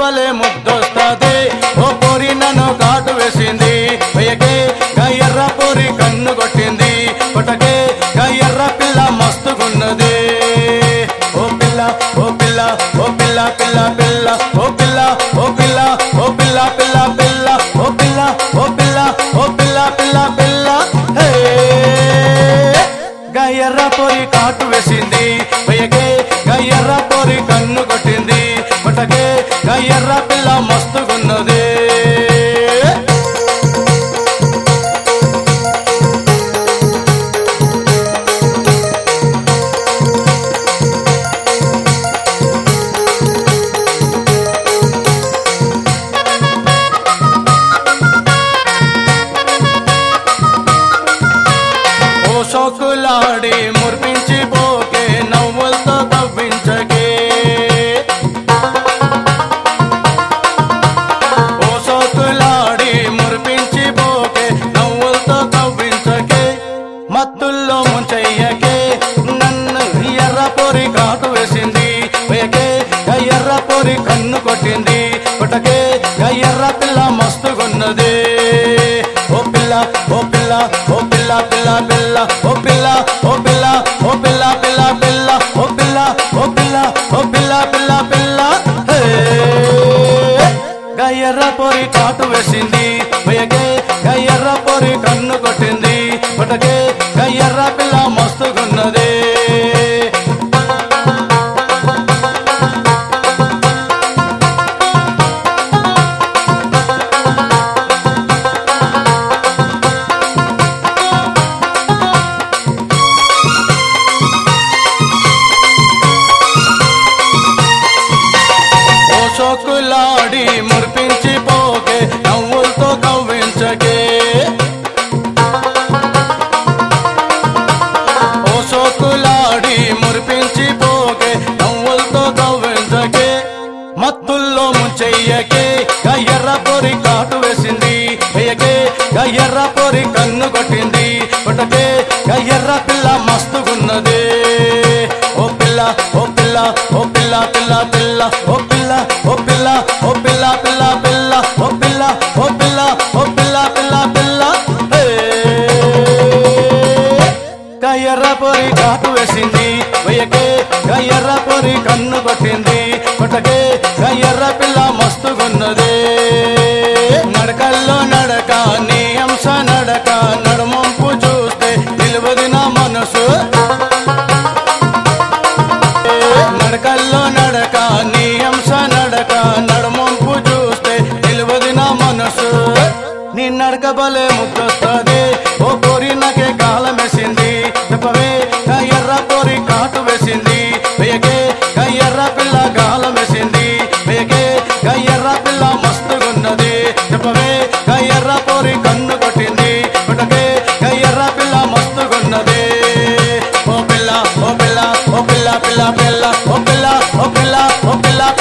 బలే ముద్దొస్తుంది ఓ పోరి నన్ను కాటు వేసింది వెయ్యకే గయ్యర్ర పోరి కన్ను కొట్టింది కొట్టకే గయ్యర్ర పిల్ల మస్తుగున్నది ఓ పిల్ల ఓ పిల్ల ఓ పిల్ల పిల్ల పిల్ల ఓ పిల్ల ఓ పిల్ల ఓ పిల్ల పిల్ల పిల్ల ఓ పిల్ల ఓ పిల్ల ఓ పిల్ల పిల్ల పిల్ల హే గయ్యర్ర పొరి కాటు వేసింది వెయ్యకే గయ్యర్ర పొరి కన్ను కొట్టింది కొట్టకే గయ్యర్ర పిల్ల మస్తుగున్నది ఓ సోకులాడి మురిపించి పోకే నవ్వులతో తవ్వించకే ఓ సోకులాడి మురిపించి పోకే నవ్వులతో తవ్వించకే మత్తుల్లో ముంచెయ్యకే నన్ను ఎర్ర పొరి కాటు వేసింది వేయకే ఎర్ర పొరి కన్ను కొట్టింది కొట్టకే ఎర్ర పిల్ల మస్తుగున్నది ఓ పిల్ల ఓ పిల్ల ఓ పిల్ల పిల్ల పిల్ల ఓ పిల్ల ఓ పిల్ల ఓ పిల్ల పిల్ల పిల్ల ఓ పిల్ల ఓ పిల్ల ఓ పిల్ల పిల్ల పిల్ల హే గయ్యర్ర పొరి కాటు వేసింది వెయ్యకే గయ్యర్ర పొరి కన్ను కొట్టింది కొట్టకే గయ్యర్ర పిల్ల మస్తుగున్నది ఓ సోకులాడి మురిపించి పోకే నవ్వులతో కవ్వించకే ఓ సోకులాడి మురిపించి పోకే నవ్వులతో కవ్వించకే మత్తుల్లో ముంచెయ్యకే గయ్యర్ర పొరి కాటు వేసింది వెయ్యకే గయ్యర్ర పొరి కన్ను కొట్టింది కొట్టకే గయ్యర్ర పిల్ల మస్తుగున్నది ఓ పిల్ల ఓ పిల్ల ఓ పిల్ల పిల్ల పిల్ల ఓ పిల్ల ఓ పిల్ల ఓ పిల్ల పిల్ల పిల్ల ఓ పిల్ల ఓ పిల్ల ఓ పిల్ల పిల్ల పిల్ల హే గయ్యర్ర పొరి కాటు వేసింది వెయ్యకే గయ్యర్ర పొరి కన్ను కొట్టింది కొట్టకే గయ్యర్ర పిల్ల మస్తుగున్నది నడకల్లో నడక నీ అంశ నడక నడుమంపు చూస్తే నిలువది నా మనసు నడకల్లో నడక నీ అంశ నడక నడుమంపు చూస్తే నిలువది నా మనసు నీ నడక బలే ముద్దొస్తుంది ఓ పొరి నాకే కాలం వేసింది చెప్పవే ఎర్ర పొరి కాటు వేసింది వేయకే ఎర్ర పిల్ల గాలం వేసింది వేయకే ఎర్ర పిల్ల మస్తుగున్నది చెప్పవే ఎర్ర పొరి కన్ను కొట్టింది కొట్టకే ఎర్ర పిల్ల మస్తుగున్నది ఓ పిల్ల ఓ పిల్ల ఓ పిల్ల పిల్ల పిల్ల ఓ పిల్ల ఓ పిల్ల ఓ పిల్ల